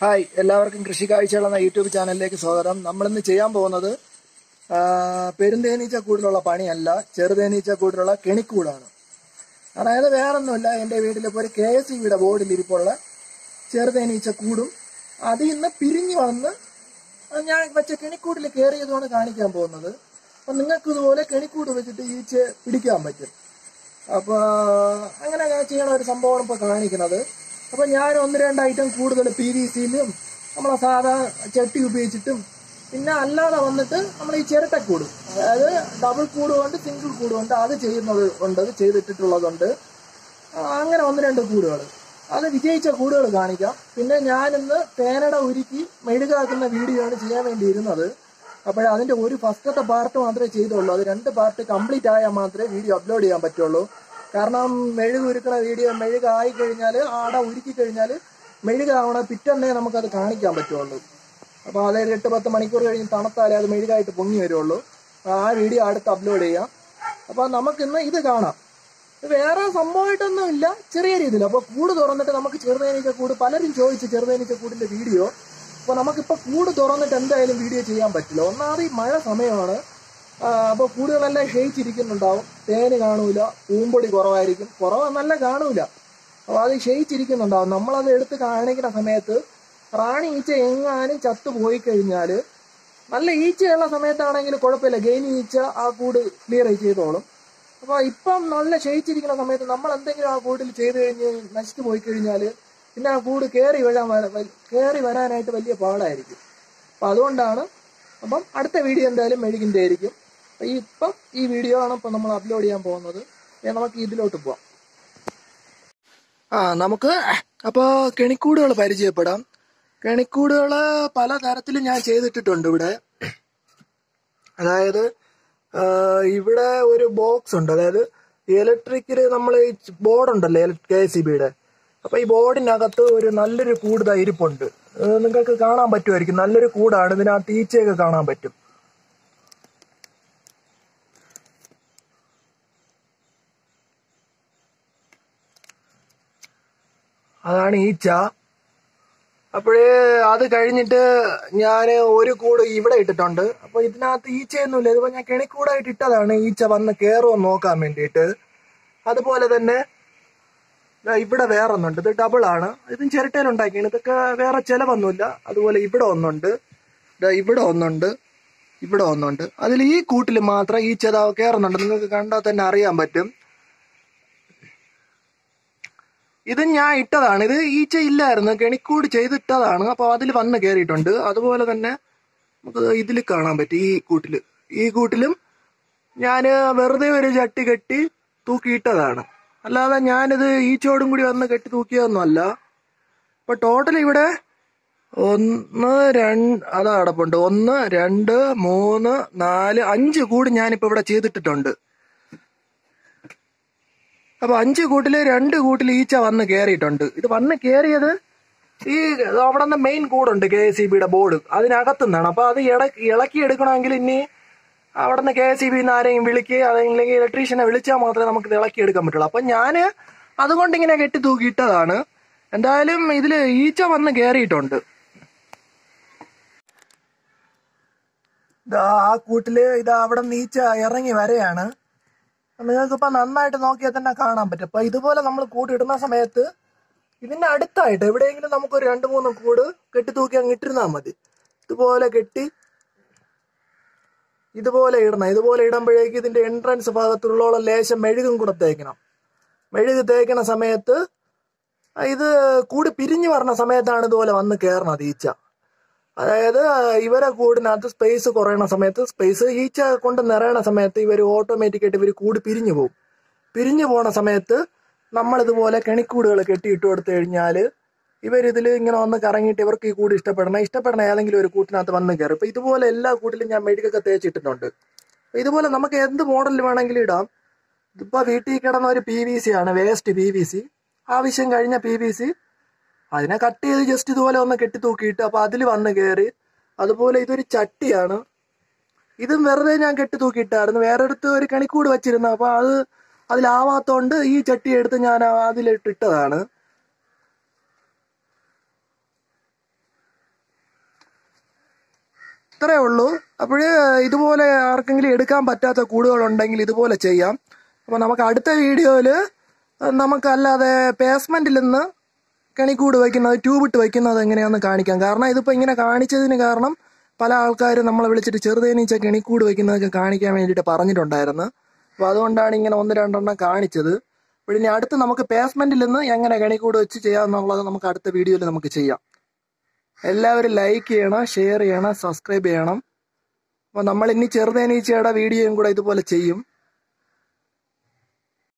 hi എല്ലാവർക്കും കൃഷി കാഴ്ചകൾ എന്ന യൂട്യൂബ് ചാനലിലേക്ക് സ്വാഗതം നമ്മളിന്ന് ചെയ്യാൻ പോകുന്നത് ആ, പെരുന്തേനീച്ച കൂടിലുള്ള പണിയല്ല ചെറുതേനീച്ച കൂടിലുള്ള കെണിക്കൂടാണ് അതായത് വേറൊന്നുമില്ല എൻ്റെ വീട്ടിൽ ഇപ്പോൾ ഒരു കെ എസ് ഇയുടെ ബോർഡിൽ ഇരിപ്പുള്ള ചെറുതേനീച്ച കൂടും അതിൽ നിന്ന് പിരിഞ്ഞു വന്ന് ഞാൻ വെച്ച കെണിക്കൂടിൽ കയറിയതുമാണ് കാണിക്കാൻ പോകുന്നത് അപ്പം നിങ്ങൾക്ക് ഇതുപോലെ കെണിക്കൂട് വെച്ചിട്ട് ഈച്ച പിടിക്കാൻ പറ്റും അപ്പോൾ അങ്ങനെ ഞാൻ ചെയ്യണ ഒരു സംഭവമാണ് ഇപ്പോൾ കാണിക്കുന്നത് അപ്പോൾ ഞാൻ ഒന്ന് രണ്ട് ഐറ്റം കൂടുതൽ പി വി സിയിലും നമ്മളെ സാധാ ചട്ടി ഉപയോഗിച്ചിട്ടും പിന്നെ അല്ലാതെ വന്നിട്ട് നമ്മൾ ഈ ചിരട്ടക്കൂട് അതായത് ഡബിൾ കൂട് കൊണ്ട് സിംഗിൾ കൂട് കൊണ്ട് അത് ചെയ്യുന്നത് ഉണ്ട് അത് ചെയ്തിട്ടുള്ളതുണ്ട് ആ, അങ്ങനെ ഒന്ന് രണ്ട് കൂടുകൾ അത് വിജയിച്ച കൂടുകൾ കാണിക്കാം പിന്നെ ഞാനിന്ന് തേനട ഉരുക്കി മെഴുകാക്കുന്ന വീഡിയോ ആണ് ചെയ്യാൻ വേണ്ടി ഇരുന്നത് അപ്പോൾ അതിന്റെ ഒരു ഫസ്റ്റത്തെ പാർട്ട് മാത്രമേ ചെയ്തുള്ളൂ അത് രണ്ട് പാർട്ട് കംപ്ലീറ്റ് ആയാൽ മാത്രമേ വീഡിയോ അപ്ലോഡ് ചെയ്യാൻ പറ്റുള്ളൂ കാരണം മെഴുക് ഉരുക്കണ വീഡിയോ മെഴുകായി കഴിഞ്ഞാൽ ആട ഉരുക്കി കഴിഞ്ഞാൽ മെഴുകാവണ പിറ്റന്നേ നമുക്കത് കാണിക്കാൻ പറ്റുള്ളൂ അപ്പോൾ അതായത് എട്ട് പത്ത് മണിക്കൂർ കഴിഞ്ഞ് തണുത്താലേ അത് മെഴുകായിട്ട് പൊങ്ങി വരുള്ളൂ ആ വീഡിയോ അടുത്ത് അപ്ലോഡ് ചെയ്യാം അപ്പോൾ നമുക്കിന്ന് ഇത് കാണാം ഇത് വേറെ സംഭവമായിട്ടൊന്നും ഇല്ല ചെറിയ രീതിയിൽ അപ്പോൾ കൂട് തുറന്നിട്ട് നമുക്ക് ചെറുതേനീച്ച കൂട് പലരും ചോദിച്ചു ചെറുതേനീച്ച കൂടിന്റെ വീഡിയോ അപ്പോൾ നമുക്കിപ്പോൾ കൂട് തുറന്നിട്ട് എന്തായാലും വീഡിയോ ചെയ്യാൻ പറ്റില്ല ഒന്നാമത് ഈ മഴ സമയമാണ് അപ്പോൾ കൂടുകളെല്ലാം ക്ഷയിച്ചിരിക്കുന്നുണ്ടാവും തേന് കാണൂല പൂമ്പൊടി കുറവായിരിക്കും കുറവെന്നല്ല കാണൂല അപ്പോൾ അത് ക്ഷയിച്ചിരിക്കുന്നുണ്ടാവും നമ്മളത് എടുത്ത് കാണിക്കുന്ന സമയത്ത് റാണി ഈച്ച എങ്ങാനും ചത്തു പോയി കഴിഞ്ഞാൽ നല്ല ഈച്ചയുള്ള സമയത്താണെങ്കിൽ കുഴപ്പമില്ല ഗെയിൻ ഈച്ച ആ കൂട് ക്ലിയർ ചെയ്തോളും അപ്പോൾ ഇപ്പം നല്ല ക്ഷയിച്ചിരിക്കുന്ന സമയത്ത് നമ്മൾ എന്തെങ്കിലും ആ കൂട്ടിൽ ചെയ്ത് കഴിഞ്ഞ് നശിച്ചു പോയി കഴിഞ്ഞാൽ പിന്നെ ആ കൂട് കയറി വരാൻ കയറി വരാനായിട്ട് വലിയ പാടായിരിക്കും അപ്പം അതുകൊണ്ടാണ് അപ്പം അടുത്ത വീഡിയോ എന്തായാലും മെഴുകിൻ്റെ ആയിരിക്കും അപ്പം ഈ ഇപ്പം ഈ വീഡിയോ ആണ് ഇപ്പം നമ്മൾ അപ്ലോഡ് ചെയ്യാൻ പോകുന്നത് ഇനി നമുക്ക് ഇതിലോട്ട് പോവാം ആ നമുക്ക് അപ്പോൾ കെണിക്കൂടുകൾ പരിചയപ്പെടാം കെണിക്കൂടുകൾ പല തരത്തിലും ഞാൻ ചെയ്തിട്ടിട്ടുണ്ട് ഇവിടെ അതായത് ആ, ഇവിടെ ഒരു ബോക്സ് ഉണ്ട് അതായത് ഇലക്ട്രിക്കില് നമ്മൾ ബോർഡ് ഉണ്ടല്ലോ കെ എസ് സി ബിയുടെ അപ്പൊ ഈ ബോർഡിനകത്ത് ഒരു നല്ലൊരു കൂട് ദാ ഇരിപ്പുണ്ട് അത് നിങ്ങൾക്ക് കാണാൻ പറ്റുമായിരിക്കും നല്ലൊരു കൂടാണ് ഇതിനകത്ത് ഈച്ചയൊക്കെ കാണാൻ പറ്റും അതാണ് ഈച്ച അപ്പോഴേ അത് കഴിഞ്ഞിട്ട് ഞാൻ ഒരു കൂട് ഇവിടെ ഇട്ടിട്ടുണ്ട് അപ്പൊ ഇതിനകത്ത് ഈച്ചയൊന്നുമില്ല ഇതിപ്പോ ഞാൻ കെണിക്കൂടായിട്ട് ഇട്ടതാണ് ഈച്ച വന്ന് കയറുമോ നോക്കാൻ വേണ്ടിയിട്ട് അതുപോലെ തന്നെ ദാ ഇവിടെ വേറെ ഒന്നുണ്ട് ഇത് ഡബിൾ ആണ് ഇതും ചിരട്ടയിലുണ്ടാക്കിയാണ് ഇതൊക്കെ വേറെ ചിലവൊന്നുമില്ല അതുപോലെ ഇവിടെ ഒന്നുണ്ട് ദാ ഇവിടെ ഒന്നുണ്ട് ഇവിടെ ഒന്നുണ്ട് അതിൽ ഈ കൂട്ടിൽ മാത്രം ഈച്ച ദാ കയറുന്നുണ്ട് നിങ്ങൾക്ക് കണ്ടാൽ തന്നെ അറിയാൻ പറ്റും ഇത് ഞാൻ ഇട്ടതാണ് ഇത് ഈച്ച ഇല്ലായിരുന്നു കെണിക്കൂട് ചെയ്തിട്ടതാണ് അപ്പൊ അതിൽ വന്ന് കയറിയിട്ടുണ്ട് അതുപോലെ തന്നെ നമുക്ക് ഇതിൽ കാണാൻ പറ്റും ഈ കൂട്ടില് ഈ കൂട്ടിലും ഞാൻ വെറുതെ ഒരു ചട്ടി കെട്ടി തൂക്കിയിട്ടതാണ് അല്ലാതെ ഞാനിത് ഈച്ചോടും കൂടി വന്ന് കെട്ടി തൂക്കിയതൊന്നും അല്ല ഇപ്പൊ ടോട്ടൽ ഇവിടെ ഒന്ന് രണ്ട് അതാ അടപ്പുണ്ട് ഒന്ന് രണ്ട് മൂന്ന് നാല് അഞ്ച് കൂട് ഞാനിപ്പോ ഇവിടെ ചെയ്തിട്ടിട്ടുണ്ട് അപ്പൊ അഞ്ച് കൂട്ടില് രണ്ട് കൂട്ടിൽ ഈച്ച വന്ന് കയറിയിട്ടുണ്ട് ഇത് വന്ന് കയറിയത് ഈ അവിടെ നിന്ന് മെയിൻ കൂടുണ്ട് കെ എസ് ഇ ബിയുടെ ബോർഡ് അതിനകത്തുനിന്നാണ് അപ്പൊ അത് ഇട- ഇളക്കി എടുക്കണമെങ്കിൽ ഇനി അവിടെ നിന്ന് കെ എസ് ഇ ബിന്ന് ആരെയും വിളിക്കുക അല്ലെങ്കിൽ ഇലക്ട്രീഷ്യനെ വിളിച്ചാൽ മാത്രമേ നമുക്ക് ഇത് ഇളക്കി എടുക്കാൻ പറ്റുള്ളൂ അപ്പൊ ഞാന് അതുകൊണ്ട് ഇങ്ങനെ കെട്ടി തൂക്കിയിട്ടതാണ് എന്തായാലും ഇതില് ഈച്ച വന്ന് കയറിയിട്ടുണ്ട് ഇതാ ആ കൂട്ടില് ഇതാ അവിടെ നിന്ന് ഈച്ച ഇറങ്ങി വരെയാണ് നിങ്ങൾക്ക് ഇപ്പൊ നന്നായിട്ട് നോക്കിയാൽ തന്നെ കാണാൻ പറ്റും അപ്പൊ ഇതുപോലെ നമ്മൾ കൂടിയിടുന്ന സമയത്ത് ഇതിന്റെ അടുത്തായിട്ട് എവിടെയെങ്കിലും നമുക്കൊരു രണ്ട് മൂന്ന് കൂട് കെട്ടി തൂക്കി അങ്ങ് ഇട്ടിരുന്നാൽ മതി ഇതുപോലെ കെട്ടി ഇതുപോലെ ഇടണം ഇതുപോലെ ഇടുമ്പോഴേക്ക് ഇതിന്റെ എൻട്രൻസ് ഭാഗത്തുള്ളോളം ലേശം മെഴുകും കൂടെ തേക്കണം മെഴുക് തേക്കണ സമയത്ത് ഇത് കൂടി പിരിഞ്ഞു വരണ സമയത്താണ് ഇതുപോലെ വന്ന് കയറണത് ഈച്ച അതായത് ഇവരെ കൂടിനകത്ത് സ്പേസ് കുറയണ സമയത്ത് സ്പേസ് ഈച്ച കൊണ്ട് നിറയണ സമയത്ത് ഇവർ ഓട്ടോമാറ്റിക് ആയിട്ട് ഇവർ കൂടി പിരിഞ്ഞു പോകും പിരിഞ്ഞു പോണ സമയത്ത് നമ്മൾ ഇതുപോലെ കെണിക്കൂടുകൾ കെട്ടിയിട്ട് കൊടുത്തു കഴിഞ്ഞാൽ ഇവരിതിൽ ഇങ്ങനെ വന്ന് കറങ്ങിയിട്ട് ഇവർക്ക് ഈ കൂട് ഇഷ്ടപ്പെടണം ഇഷ്ടപ്പെടണ ഏതെങ്കിലും ഒരു കൂട്ടിനകത്ത് വന്ന് കയറും ഇപ്പൊ ഇതുപോലെ എല്ലാ കൂട്ടിലും ഞാൻ മെഴുകൊക്കെ തേച്ചിട്ടിട്ടുണ്ട് അപ്പൊ ഇതുപോലെ നമുക്ക് എന്ത് മോഡലിൽ വേണമെങ്കിലും ഇടാം ഇതിപ്പോ വീട്ടിൽ കിടന്ന ഒരു പി വി സി ആണ് വേസ്റ്റ് പി വി സി ആവശ്യം കഴിഞ്ഞ പി വി സി അതിനെ കട്ട് ചെയ്ത് ജസ്റ്റ് ഇതുപോലെ ഒന്ന് കെട്ടി തൂക്കിയിട്ട് അപ്പൊ അതിൽ വന്ന് കയറി അതുപോലെ ഇതൊരു ചട്ടിയാണ് ഇതും വെറുതെ ഞാൻ കെട്ടി തൂക്കിയിട്ടായിരുന്നു വേറെ അടുത്ത് ഒരു കണിക്കൂട് വെച്ചിരുന്നു അപ്പൊ അത് അതിലാവാത്തോണ്ട് ഈ ചട്ടി എടുത്ത് ഞാൻ അതിലിട്ടിട്ടതാണ് ഇത്രേ ഉള്ളൂ അപ്പോൾ ഇതുപോലെ ആർക്കെങ്കിലും എടുക്കാൻ പറ്റാത്ത കൂടുകളുണ്ടെങ്കിൽ ഇതുപോലെ ചെയ്യാം അപ്പോൾ നമുക്ക് അടുത്ത വീഡിയോയിൽ നമുക്കല്ലാതെ പേസ്മെന്റിൽ നിന്ന് കണിക്കൂട് വയ്ക്കുന്നത് ട്യൂബ് ഇട്ട് വയ്ക്കുന്നത് എങ്ങനെയാണെന്ന് കാണിക്കാം കാരണം ഇതിപ്പോൾ ഇങ്ങനെ കാണിച്ചതിന് കാരണം പല ആൾക്കാരും നമ്മളെ വിളിച്ചിട്ട് ചെറുതേനീച്ച കെണിക്കൂട് വയ്ക്കുന്നതൊക്കെ കാണിക്കാൻ വേണ്ടിയിട്ട് പറഞ്ഞിട്ടുണ്ടായിരുന്നു അപ്പോൾ അതുകൊണ്ടാണ് ഇങ്ങനെ ഒന്ന് രണ്ടെണ്ണം കാണിച്ചത് അപ്പോൾ ഇനി അടുത്ത് നമുക്ക് പേസ്മെന്റിൽ നിന്ന് എങ്ങനെ കണിക്കൂട് വെച്ച് ചെയ്യാമെന്നുള്ളത് നമുക്ക് അടുത്ത വീഡിയോയിൽ നമുക്ക് ചെയ്യാം എല്ലാവരും ലൈക്ക് ചെയ്യണം ഷെയർ ചെയ്യണം സബ്സ്ക്രൈബ് ചെയ്യണം അപ്പോൾ നമ്മൾ ഇനി ചെറുതേനീച്ചയുടെ വീഡിയോയും കൂടെ ഇതുപോലെ ചെയ്യും